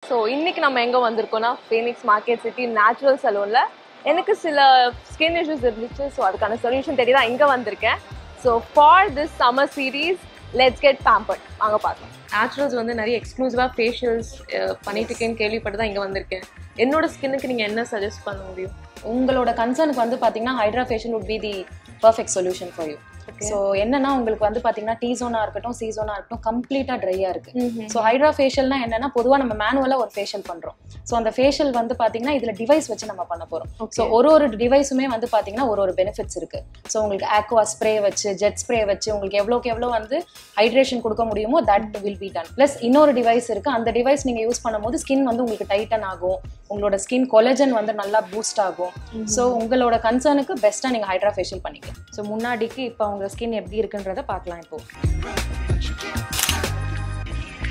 so இன்னைக்கு நம்ம எங்கே வந்திருக்கோம்னா ஃபீனிக்ஸ் மார்க்கெட் சிட்டி நேச்சுரல் சலூனில் எனக்கு சில ஸ்கின் இஷ்யூஸ் இருந்துச்சு ஸோ அதுக்கான சொல்யூஷன் தேடி தான் இங்கே வந்திருக்கேன் so for this summer series let's get pampered வாங்க பார்க்கலாம் நேச்சுரல்ஸ் வந்து நிறைய எக்ஸ்க்ளூசிவாக ஃபேஷியல்ஸ் பண்ணிட்டு இருக்கேன்னு கேள்விப்பட்டு தான் இங்கே வந்திருக்கேன் என்னோட ஸ்கின்னுக்கு நீங்கள் என்ன சஜஸ்ட் பண்ண முடியும் உங்களோட கன்சர்னுக்கு வந்து பார்த்தீங்கன்னா hydra facial would be the perfect solution for you so என்னன்னா உங்களுக்கு வந்து பார்த்தீங்கன்னா டி ஜோனா இருக்கட்டும் சி ஜோனா இருக்கட்டும் கம்ப்ளீட்டாக ட்ரையாக இருக்கு ஸோ ஹைட்ரா ஃபேஷியல்னா என்னன்னா பொதுவாக நம்ம மேனுவலாக ஒரு ஃபேஷியல் பண்ணுறோம் ஸோ அந்த ஃபேஷியல் வந்து பார்த்தீங்கன்னா இதில் டிவைஸ் வச்சு நம்ம பண்ண போகிறோம் ஸோ ஒரு ஒரு டிவைஸுமே வந்து பார்த்தீங்கன்னா ஒரு ஒரு பெனிஃபிட்ஸ் இருக்கு ஸோ உங்களுக்கு ஆக்வா ஸ்ப்ரே வச்சு ஜெட் ஸ்ப்ரே வச்சு உங்களுக்கு எவ்வளோக்கு எவ்வளோ வந்து ஹைட்ரேஷன் கொடுக்க முடியுமோ that will be done plus இன்னொரு டிவைஸ் இருக்கு அந்த டிவைஸ் நீங்கள் யூஸ் பண்ணும்போது ஸ்கின் வந்து உங்களுக்கு டைட்டன் ஆகும் உங்களோட ஸ்கின் கொலஜன் வந்து நல்லா பூஸ்ட் ஆகும் ஸோ உங்களோட கன்சர்னுக்கு பெஸ்ட்டாக நீங்கள் ஹைட்ரா ஃபேஷியல் பண்ணிக்கலாம் ஸோ முன்னாடிக்கு இப்போ உங்க ஸ்கின் எப்படி இருக்குன்றத பார்க்கலாம் இப்போ